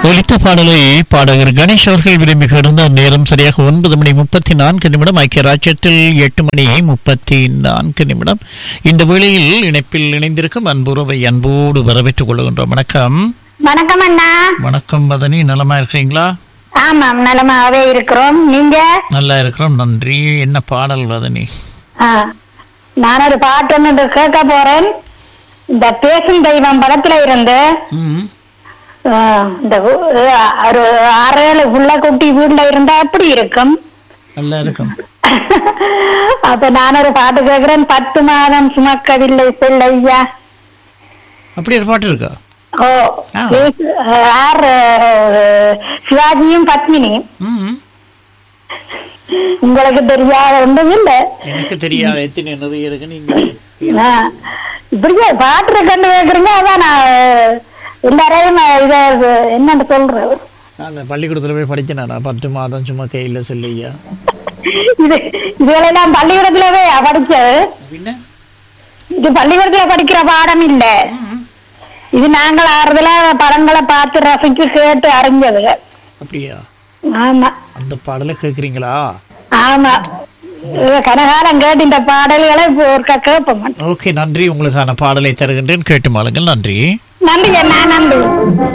ஒலித்த பாடலை பாடகர் கணேஷ் அவர்கள் விரும்பி கிடந்த நேரம் சரியாக ஒன்பது மணி முப்பத்தி நான்கு நிமிடம் ஐக்கிய ராஜ்யத்தில் எட்டு மணி முப்பத்தி நான்கு நிமிடம் இந்த வேளையில் இணைப்பில் இணைந்திருக்கும் அன்புறவை அன்போடு வரவேற்றுக் கொள்கின்றோம் வணக்கம் வணக்கம் அண்ணா வணக்கம் மதனி நலமா இருக்கிறீங்களா ஆமாம் நலமாவே இருக்கிறோம் நீங்க நல்லா இருக்கிறோம் நன்றி என்ன பாடல் வதனி ஆ, நான் ஒரு பாட்டு ஒன்று கேட்க போறேன் இந்த பேசும் தெய்வம் படத்துல இருந்து ம் ஆ, இந்த ஊ- ஒரு ஆறு ஏழு புள்ள குட்டி வீட்டுல இருந்தா எப்படி இருக்கும் நல்லா இருக்கும் அப்ப நான் ஒரு பாட்டு கேட்கிறேன் பத்து மாதம் சுமக்கவில்லை செல்லையா அப்படி ஒரு பாட்டு இருக்கா ஓ ஆ. பேசு- ஆர் சிவாஜியும் பத்மினியும் ம் உங்களுக்கு தெரியாத ஒன்றும் இல்லை எனக்கு தெரியாத எத்தனை நிறைய இருக்கு நீங்க ஆ, இப்படியே பாட்டு கண்டு கேக்குறீங்க அதான் நான் எல்லாரையும் நான் இத இது என்னன்னு சொல்றது நான் பள்ளிக்கூடத்தில் போய் படிச்சேன் பத்து மாதம் சும்மா கையில் சொல்லையா இது இதுகளை நான் பள்ளிக்கூடத்துலவே படிச்சது பின்ன இது பள்ளிக்கூடத்துல படிக்கிற பாடம் இல்ல இது நாங்கள் ஆறுதல படங்களை பார்த்து ரசிச்சு கேட்டு அறிஞ்சது அப்படியா ஆமா அந்த பாடலை கேட்குறீங்களா ஆமா இது கனகாலம் கேட்டு இந்த பாடல்களை இப்போ ஒருக்கா கேட்போம் ஓகே நன்றி உங்களுக்கான பாடலை தருகின்றேன் கேட்டு மாளுங்கள் நன்றி நன்றி அண்ணா நன்றி